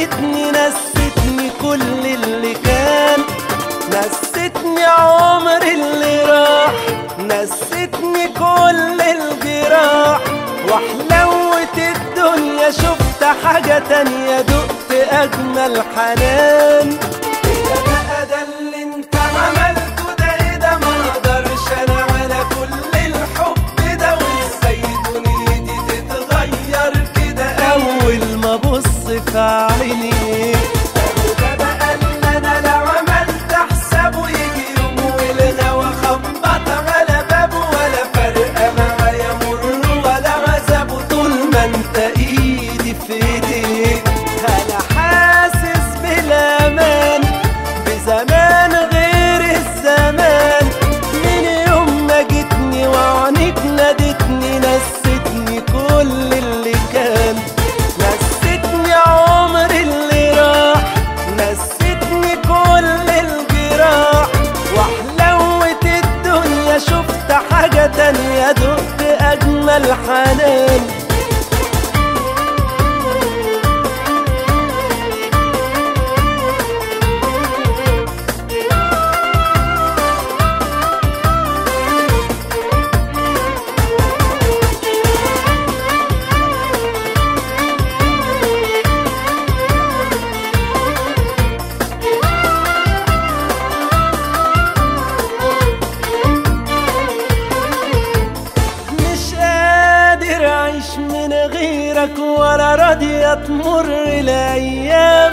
جتني نستني كل اللي كان نستني عمر اللي راح نستني كل الجراح وحلوت الدنيا شفت حاجة تانية دقت أجمل حنان إيه ده بقى ده اللي انت عملته ده ايه ده ما اقدرش انا على كل الحب ده وازاي دنيتي تتغير كده اول ما ابص في عينيك ده بقى اللي انا لو عملت حسابه يجي يوم والهوا خبط على بابه ولا فرقه معايا مر ولا عذابه طول ما انت ايدي في ايديك انا حاسس بالامان بزمان غير الزمان من يوم ما جيتني وعنيك نادتني نستني كل اللي كان نستني عمر اللي راح نستني كل الجراح وحلوت الدنيا شفت حاجة تانية دقت أجمل حنان مش قادر اعيش من غيرك ولا راضية تمر الايام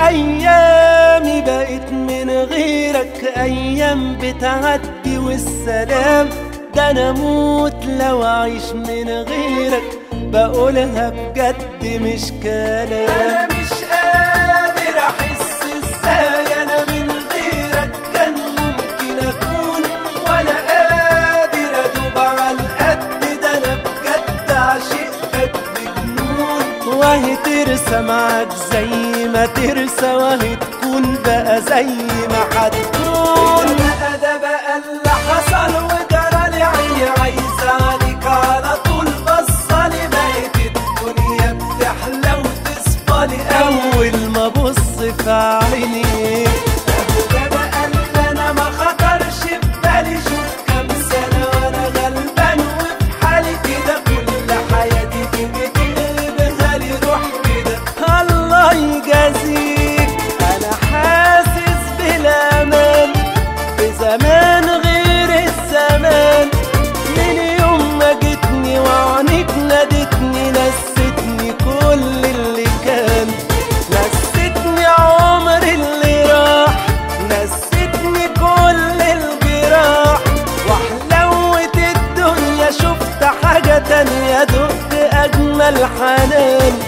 ايامي بقت من غيرك ايام بتعدي والسلام ده انا اموت لو اعيش من غيرك بقولها بجد مش كلام انا مش قادر احس ازاي انا من غيرك كان ممكن اكون ولا قادر ادوب على القد ده انا بجد عشقتك بجنون وهي ترسى معاك زي ما ترسى وهي تكون بقى زي ما هتكون بقى ده بقى اللي حصل وجرى لي عيني عايزة عليك على طول بصلي بقت الدنيا بتحلى وتصفالي أول ما أبص في عينيك ده بقى اللي أنا ما خطرش في بالي شوف كام سنة وأنا غلبان وفي حالي كده كل حياتي دي بتقلبها لي روح كده الله يجازيك أنا حاسس بالأمان في زمان غير الزمان من يوم ما جيتني وعنيك نادتني نستني كل اللي كان نستني عمر اللي راح نستني كل الجراح وحلوت الدنيا شفت حاجة تانية دقت أجمل حنان